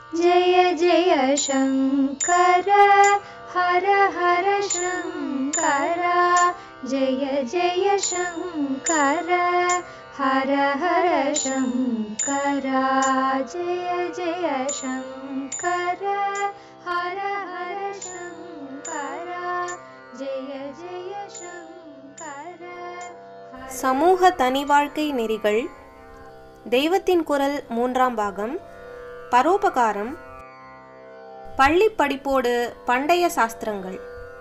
जय जय शङ्कर हर हर शङ्कर जय जय शङ्कर हर हर शङ्कर जय जय शङ्कर हर हर शङ्कर जय जय शङ्कर हर சமூக தனி வாழ்க்கை நெறிகள் தெய்வத்தின் குரல் மூன்றாம் பாகம் பரோபகாரம் பள்ளி படிப்போடு பண்டைய சாஸ்திரங்கள்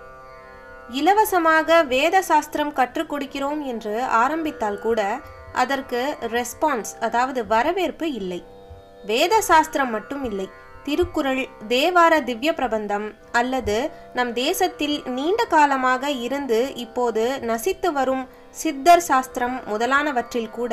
இலவசமாக வேத சாஸ்திரம் கற்றுக் கொடுக்கிறோம் என்று ஆரம்பித்தால் கூட அதற்கு ரெஸ்பான்ஸ் அதாவது வரவேற்பு இல்லை வேத சாஸ்திரம் மட்டும் இல்லை திருக்குறள் தேவார திவ்ய பிரபந்தம் அல்லது நம் தேசத்தில் நீண்ட காலமாக இருந்து இப்போது நசித்து வரும் சித்தர் சாஸ்திரம் முதலானவற்றில் கூட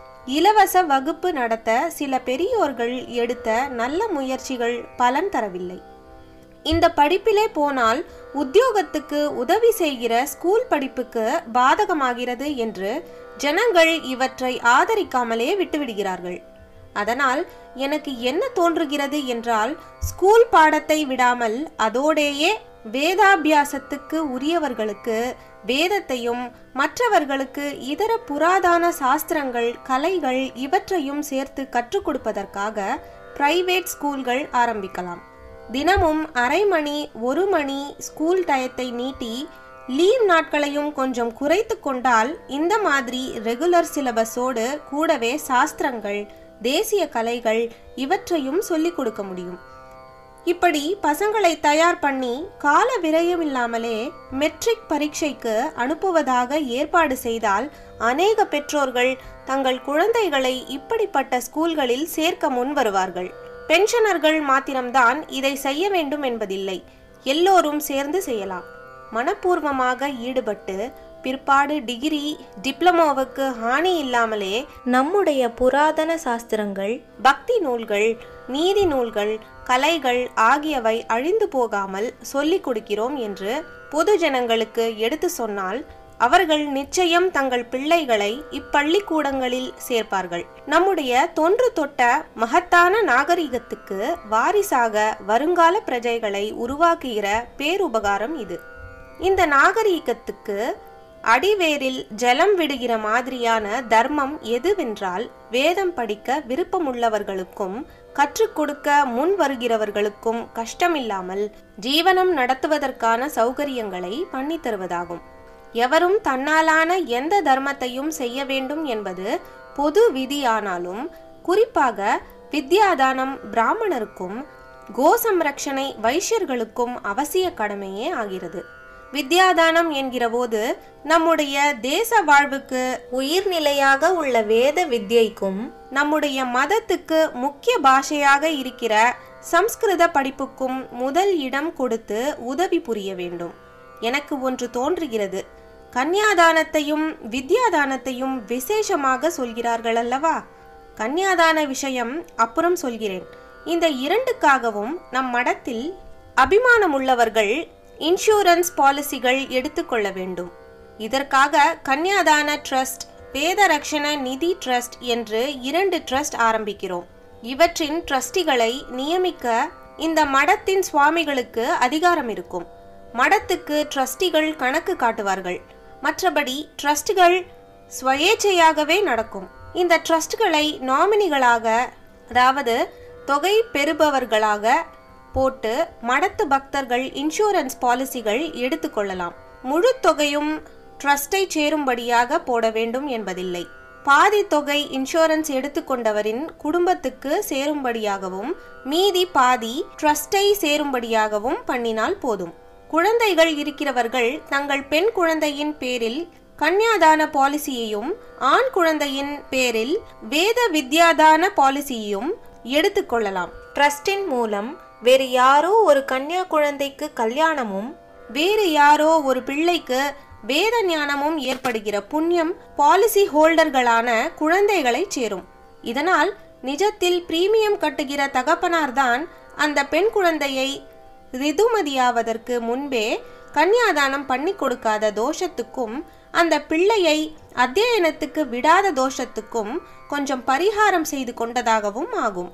இலவச வகுப்பு நடத்த சில பெரியோர்கள் எடுத்த நல்ல முயற்சிகள் பலன் தரவில்லை இந்த படிப்பிலே போனால் உத்தியோகத்துக்கு உதவி செய்கிற ஸ்கூல் படிப்புக்கு பாதகமாகிறது என்று ஜனங்கள் இவற்றை ஆதரிக்காமலே விட்டுவிடுகிறார்கள் அதனால் எனக்கு என்ன தோன்றுகிறது என்றால் ஸ்கூல் பாடத்தை விடாமல் அதோடேயே வேதாபியாசத்துக்கு உரியவர்களுக்கு வேதத்தையும் மற்றவர்களுக்கு இதர புராதான சாஸ்திரங்கள் கலைகள் இவற்றையும் சேர்த்து கற்றுக் கொடுப்பதற்காக பிரைவேட் ஸ்கூல்கள் ஆரம்பிக்கலாம் தினமும் அரை மணி ஒரு மணி ஸ்கூல் டயத்தை நீட்டி லீவ் நாட்களையும் கொஞ்சம் குறைத்து கொண்டால் இந்த மாதிரி ரெகுலர் சிலபஸோடு கூடவே சாஸ்திரங்கள் தேசிய கலைகள் இவற்றையும் சொல்லிக் கொடுக்க முடியும் இப்படி பசங்களை தயார் பண்ணி கால விரயமில்லாமலே மெட்ரிக் பரீட்சைக்கு அனுப்புவதாக ஏற்பாடு செய்தால் அநேக பெற்றோர்கள் தங்கள் குழந்தைகளை இப்படிப்பட்ட ஸ்கூல்களில் சேர்க்க முன் வருவார்கள் பென்ஷனர்கள் மாத்திரம்தான் இதை செய்ய வேண்டும் என்பதில்லை எல்லோரும் சேர்ந்து செய்யலாம் மனப்பூர்வமாக ஈடுபட்டு பிற்பாடு டிகிரி டிப்ளமோவுக்கு ஹானி இல்லாமலே நம்முடைய புராதன சாஸ்திரங்கள் பக்தி நூல்கள் நீதி நூல்கள் கலைகள் ஆகியவை அழிந்து போகாமல் சொல்லிக் கொடுக்கிறோம் என்று பொது ஜனங்களுக்கு எடுத்து சொன்னால் அவர்கள் நிச்சயம் தங்கள் பிள்ளைகளை இப்பள்ளிக்கூடங்களில் சேர்ப்பார்கள் நம்முடைய தொன்று தொட்ட மகத்தான நாகரிகத்துக்கு வாரிசாக வருங்கால பிரஜைகளை உருவாக்குகிற பேருபகாரம் இது இந்த நாகரீகத்துக்கு அடிவேரில் ஜலம் விடுகிற மாதிரியான தர்மம் எதுவென்றால் வேதம் படிக்க விருப்பமுள்ளவர்களுக்கும் கற்றுக் கொடுக்க முன் வருகிறவர்களுக்கும் கஷ்டமில்லாமல் ஜீவனம் நடத்துவதற்கான சௌகரியங்களை பண்ணி தருவதாகும் எவரும் தன்னாலான எந்த தர்மத்தையும் செய்ய வேண்டும் என்பது பொது விதியானாலும் குறிப்பாக வித்யாதானம் பிராமணருக்கும் கோசம்ரக்ஷனை வைஷ்யர்களுக்கும் அவசிய கடமையே ஆகிறது வித்யாதானம் என்கிற போது நம்முடைய தேச வாழ்வுக்கு உயிர்நிலையாக உள்ள வேத வித்யைக்கும் நம்முடைய மதத்துக்கு முக்கிய பாஷையாக இருக்கிற சம்ஸ்கிருத படிப்புக்கும் முதல் இடம் கொடுத்து உதவி புரிய வேண்டும் எனக்கு ஒன்று தோன்றுகிறது கன்னியாதானத்தையும் வித்யாதானத்தையும் விசேஷமாக சொல்கிறார்கள் அல்லவா கன்னியாதான விஷயம் அப்புறம் சொல்கிறேன் இந்த இரண்டுக்காகவும் நம் மடத்தில் அபிமானமுள்ளவர்கள் இன்சூரன்ஸ் பாலிசிகள் எடுத்துக்கொள்ள வேண்டும் இதற்காக கன்னியாதான ட்ரஸ்ட் வேத ரக்ஷண நிதி ட்ரஸ்ட் என்று இரண்டு ட்ரஸ்ட் ஆரம்பிக்கிறோம் இவற்றின் ட்ரஸ்டிகளை நியமிக்க இந்த மடத்தின் சுவாமிகளுக்கு அதிகாரம் இருக்கும் மடத்துக்கு ட்ரஸ்டிகள் கணக்கு காட்டுவார்கள் மற்றபடி ட்ரஸ்ட்கள் ஸ்வயேச்சையாகவே நடக்கும் இந்த ட்ரஸ்ட்களை நாமினிகளாக அதாவது தொகை பெறுபவர்களாக போட்டு மடத்து பக்தர்கள் இன்சூரன்ஸ் பாலிசிகள் எடுத்துக்கொள்ளலாம் முழு தொகையும் ட்ரஸ்டை சேரும்படியாக போட வேண்டும் என்பதில்லை பாதி தொகை இன்சூரன்ஸ் எடுத்துக்கொண்டவரின் குடும்பத்துக்கு சேரும்படியாகவும் மீதி பாதி ட்ரஸ்டை சேரும்படியாகவும் பண்ணினால் போதும் குழந்தைகள் இருக்கிறவர்கள் தங்கள் பெண் குழந்தையின் பேரில் கன்னியாதான பாலிசியையும் ஆண் குழந்தையின் பேரில் வேத வித்யாதான பாலிசியையும் எடுத்துக்கொள்ளலாம் ட்ரஸ்டின் மூலம் வேறு யாரோ ஒரு கன்னியா குழந்தைக்கு கல்யாணமும் வேறு யாரோ ஒரு பிள்ளைக்கு வேத ஞானமும் ஏற்படுகிற புண்ணியம் பாலிசி ஹோல்டர்களான குழந்தைகளை சேரும் இதனால் நிஜத்தில் பிரீமியம் கட்டுகிற தகப்பனார்தான் அந்த பெண் குழந்தையை ரிதுமதியாவதற்கு முன்பே கன்னியாதானம் பண்ணி கொடுக்காத தோஷத்துக்கும் அந்த பிள்ளையை அத்தியனத்துக்கு விடாத தோஷத்துக்கும் கொஞ்சம் பரிகாரம் செய்து கொண்டதாகவும் ஆகும்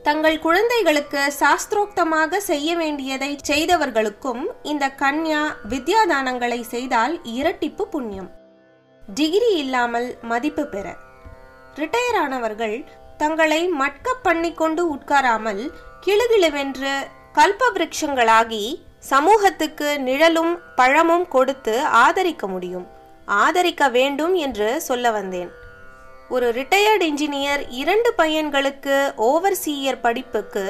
தங்கள் குழந்தைகளுக்கு சாஸ்திரோக்தமாக செய்ய வேண்டியதை செய்தவர்களுக்கும் இந்த கன்யா வித்யாதானங்களை செய்தால் இரட்டிப்பு புண்ணியம் டிகிரி இல்லாமல் மதிப்பு பெற ரிட்டையர் ஆனவர்கள் தங்களை மட்க பண்ணிக்கொண்டு உட்காராமல் கிளுகிளுவென்று கல்ப விருட்சங்களாகி சமூகத்துக்கு நிழலும் பழமும் கொடுத்து ஆதரிக்க முடியும் ஆதரிக்க வேண்டும் என்று சொல்ல வந்தேன் ஒரு ரிட்டையர்டு இன்ஜினியர் இரண்டு பையன்களுக்கு ஓவர்சீயர் படிப்புக்கு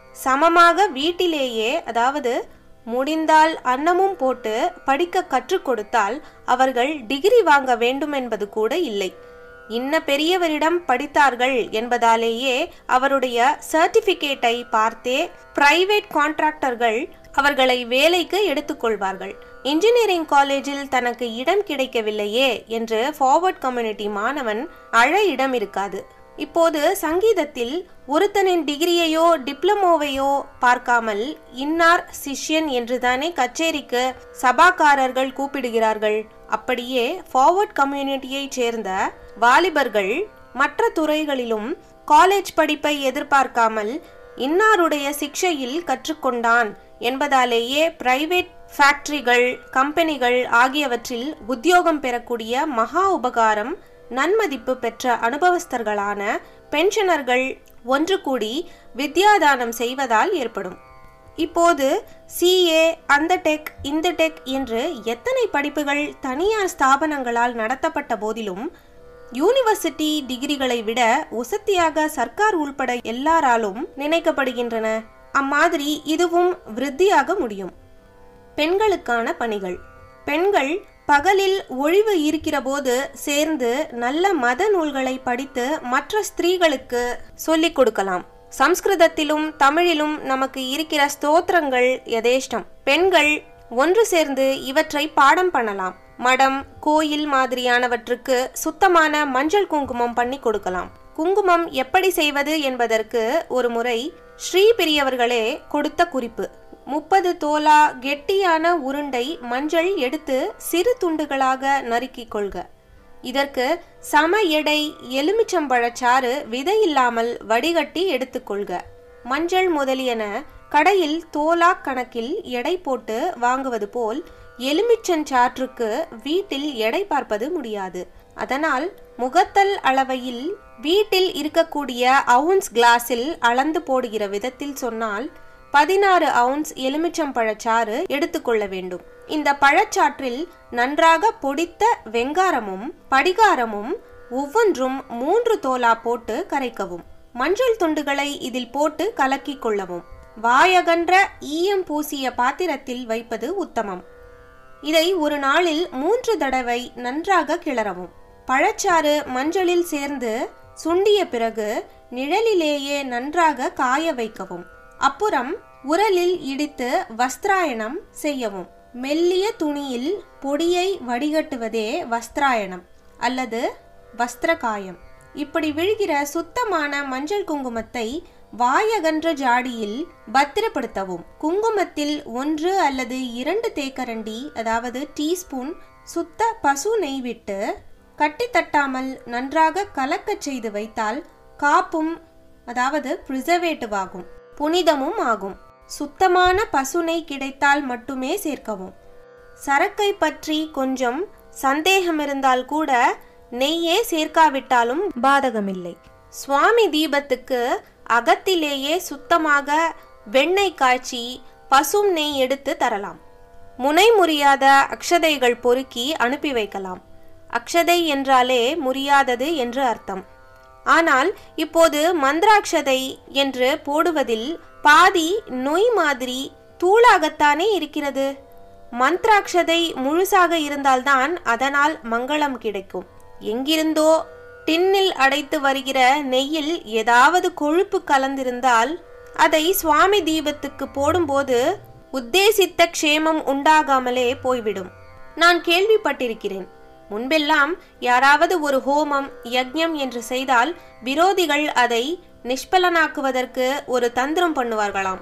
சமமாக வீட்டிலேயே அதாவது முடிந்தால் அன்னமும் போட்டு படிக்க கற்றுக் கொடுத்தால் அவர்கள் டிகிரி வாங்க வேண்டும் என்பது கூட இல்லை இன்ன பெரியவரிடம் படித்தார்கள் என்பதாலேயே அவருடைய சர்டிபிகேட்டை பார்த்தே பிரைவேட் கான்ட்ராக்டர்கள் அவர்களை வேலைக்கு எடுத்துக்கொள்வார்கள் இன்ஜினியரிங் காலேஜில் தனக்கு இடம் கிடைக்கவில்லையே என்று ஃபார்வர்ட் கம்யூனிட்டி மாணவன் அழ இடம் இருக்காது இப்போது சங்கீதத்தில் ஒருத்தனின் டிகிரியையோ டிப்ளமோவையோ பார்க்காமல் இன்னார் சிஷ்யன் என்றுதானே கச்சேரிக்கு சபாக்காரர்கள் கூப்பிடுகிறார்கள் அப்படியே ஃபார்வர்ட் கம்யூனிட்டியைச் சேர்ந்த வாலிபர்கள் மற்ற துறைகளிலும் காலேஜ் படிப்பை எதிர்பார்க்காமல் இன்னாருடைய சிக்ஷையில் கற்றுக்கொண்டான் என்பதாலேயே பிரைவேட் ஃபேக்டரிகள் கம்பெனிகள் ஆகியவற்றில் உத்தியோகம் பெறக்கூடிய மகா உபகாரம் நன்மதிப்பு பெற்ற அனுபவஸ்தர்களான பென்ஷனர்கள் ஒன்று கூடி வித்யாதானம் செய்வதால் ஏற்படும் இப்போது சிஏ அந்த டெக் இந்த டெக் என்று எத்தனை படிப்புகள் தனியார் ஸ்தாபனங்களால் நடத்தப்பட்ட போதிலும் யூனிவர்சிட்டி டிகிரிகளை விட உசத்தியாக சர்க்கார் உள்பட எல்லாராலும் நினைக்கப்படுகின்றன அம்மாதிரி இதுவும் விருத்தியாக முடியும் பெண்களுக்கான பணிகள் பெண்கள் பகலில் ஒழிவு இருக்கிற போது சேர்ந்து நல்ல மத நூல்களை படித்து மற்ற ஸ்திரீகளுக்கு சொல்லிக் கொடுக்கலாம் சம்ஸ்கிருதத்திலும் தமிழிலும் நமக்கு இருக்கிற ஸ்தோத்திரங்கள் யதேஷ்டம் பெண்கள் ஒன்று சேர்ந்து இவற்றை பாடம் பண்ணலாம் மடம் கோயில் மாதிரியானவற்றுக்கு சுத்தமான மஞ்சள் குங்குமம் பண்ணி கொடுக்கலாம் குங்குமம் எப்படி செய்வது என்பதற்கு ஒரு முறை ஸ்ரீ பெரியவர்களே கொடுத்த குறிப்பு முப்பது தோலா கெட்டியான உருண்டை மஞ்சள் எடுத்து சிறு துண்டுகளாக நறுக்கிக் கொள்க இதற்கு சம எடை எலுமிச்சம்பழச்சாறு விதை இல்லாமல் வடிகட்டி எடுத்துக்கொள்க மஞ்சள் முதலியன கடையில் தோலா கணக்கில் எடை போட்டு வாங்குவது போல் எலுமிச்சஞ்சாற்றுக்கு வீட்டில் எடை பார்ப்பது முடியாது அதனால் முகத்தல் அளவையில் வீட்டில் இருக்கக்கூடிய அவுன்ஸ் கிளாஸில் அளந்து போடுகிற விதத்தில் சொன்னால் பதினாறு அவுன்ஸ் எலுமிச்சம்பழச்சாறு எடுத்துக்கொள்ள வேண்டும் இந்த பழச்சாற்றில் நன்றாக பொடித்த வெங்காரமும் படிகாரமும் ஒவ்வொன்றும் மூன்று தோலா போட்டு கரைக்கவும் மஞ்சள் துண்டுகளை இதில் போட்டு கலக்கிக் கொள்ளவும் வாயகன்ற ஈயம் பூசிய பாத்திரத்தில் வைப்பது உத்தமம் இதை ஒரு நாளில் மூன்று தடவை நன்றாக கிளறவும் பழச்சாறு மஞ்சளில் சேர்ந்து சுண்டிய பிறகு நிழலிலேயே நன்றாக காய வைக்கவும் அப்புறம் உரலில் இடித்து வஸ்திராயணம் செய்யவும் மெல்லிய துணியில் பொடியை வடிகட்டுவதே வஸ்திராயணம் அல்லது வஸ்திரகாயம் இப்படி விழுகிற சுத்தமான மஞ்சள் குங்குமத்தை வாயகன்ற ஜாடியில் பத்திரப்படுத்தவும் குங்குமத்தில் ஒன்று அல்லது இரண்டு தேக்கரண்டி அதாவது டீஸ்பூன் சுத்த பசு நெய் விட்டு கட்டி தட்டாமல் நன்றாக கலக்கச் செய்து வைத்தால் காப்பும் அதாவது ப்ரிசர்வேட்டிவ் ஆகும் புனிதமும் ஆகும் சுத்தமான பசுனை கிடைத்தால் மட்டுமே சேர்க்கவும் சரக்கை பற்றி கொஞ்சம் சந்தேகம் இருந்தால் கூட நெய்யே சேர்க்காவிட்டாலும் பாதகமில்லை சுவாமி தீபத்துக்கு அகத்திலேயே சுத்தமாக வெண்ணெய் காய்ச்சி பசும் நெய் எடுத்து தரலாம் முனை முறியாத அக்ஷதைகள் பொறுக்கி அனுப்பி வைக்கலாம் அக்ஷதை என்றாலே முறியாதது என்று அர்த்தம் ஆனால் இப்போது மந்திராட்சதை என்று போடுவதில் பாதி நொய் மாதிரி தூளாகத்தானே இருக்கிறது மந்த்ராட்சதை முழுசாக இருந்தால்தான் அதனால் மங்களம் கிடைக்கும் எங்கிருந்தோ டின்னில் அடைத்து வருகிற நெய்யில் ஏதாவது கொழுப்பு கலந்திருந்தால் அதை சுவாமி தீபத்துக்கு போடும்போது உத்தேசித்த க்ஷேமம் உண்டாகாமலே போய்விடும் நான் கேள்விப்பட்டிருக்கிறேன் முன்பெல்லாம் யாராவது ஒரு ஹோமம் யக்ஞம் என்று செய்தால் விரோதிகள் அதை நிஷ்பலனாக்குவதற்கு ஒரு தந்திரம் பண்ணுவார்களாம்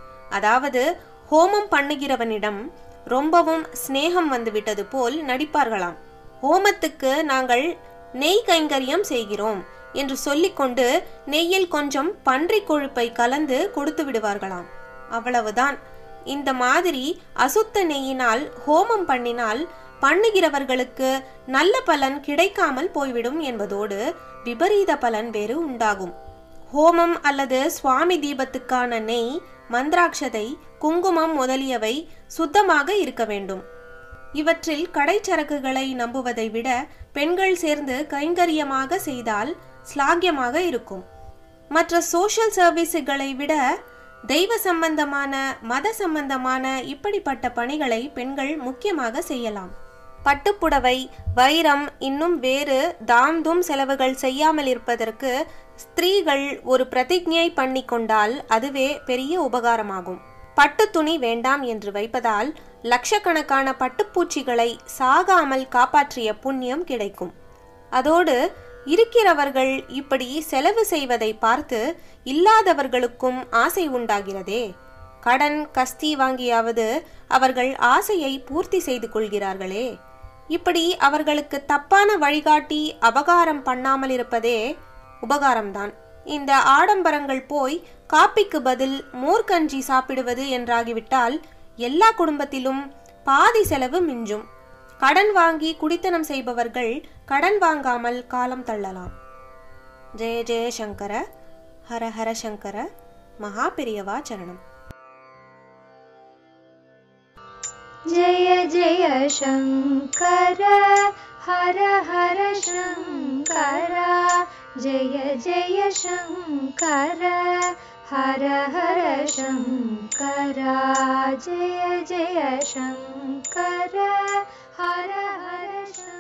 அதாவது ஹோமம் பண்ணுகிறவனிடம் ரொம்பவும் சிநேகம் வந்துவிட்டது போல் நடிப்பார்களாம் ஹோமத்துக்கு நாங்கள் நெய் கைங்கரியம் செய்கிறோம் என்று சொல்லிக்கொண்டு நெய்யில் கொஞ்சம் பன்றிக் கொழுப்பை கலந்து கொடுத்து விடுவார்களாம் அவ்வளவுதான் இந்த மாதிரி அசுத்த நெய்யினால் ஹோமம் பண்ணினால் பண்ணுகிறவர்களுக்கு நல்ல பலன் கிடைக்காமல் போய்விடும் என்பதோடு விபரீத பலன் வேறு உண்டாகும் ஹோமம் அல்லது சுவாமி தீபத்துக்கான நெய் மந்திராட்சதை குங்குமம் முதலியவை சுத்தமாக இருக்க வேண்டும் இவற்றில் கடைச்சரக்குகளை நம்புவதை விட பெண்கள் சேர்ந்து கைங்கரியமாக செய்தால் ஸ்லாகியமாக இருக்கும் மற்ற சோஷியல் சர்வீஸுகளை விட தெய்வ சம்பந்தமான மத சம்பந்தமான இப்படிப்பட்ட பணிகளை பெண்கள் முக்கியமாக செய்யலாம் பட்டுப்புடவை வைரம் இன்னும் வேறு தாம் தூம் செலவுகள் செய்யாமல் இருப்பதற்கு ஸ்திரீகள் ஒரு பிரதிஜை பண்ணி கொண்டால் அதுவே பெரிய உபகாரமாகும் பட்டு துணி வேண்டாம் என்று வைப்பதால் லட்சக்கணக்கான பட்டுப்பூச்சிகளை சாகாமல் காப்பாற்றிய புண்ணியம் கிடைக்கும் அதோடு இருக்கிறவர்கள் இப்படி செலவு செய்வதை பார்த்து இல்லாதவர்களுக்கும் ஆசை உண்டாகிறதே கடன் கஸ்தி வாங்கியாவது அவர்கள் ஆசையை பூர்த்தி செய்து கொள்கிறார்களே இப்படி அவர்களுக்கு தப்பான வழிகாட்டி அபகாரம் பண்ணாமல் இருப்பதே உபகாரம்தான் இந்த ஆடம்பரங்கள் போய் காப்பிக்கு பதில் மோர்கஞ்சி சாப்பிடுவது என்றாகிவிட்டால் எல்லா குடும்பத்திலும் பாதி செலவு மிஞ்சும் கடன் வாங்கி குடித்தனம் செய்பவர்கள் கடன் வாங்காமல் காலம் தள்ளலாம் ஜெய ஜெய சங்கர ஹர ஹர சங்கர மகா பெரியவா சரணம் जय जय शङ्कर हर हर शङ्कर जय जय शङ्कर हर हर शङ्कर जय जय शङ्कर हर हर शङ्कर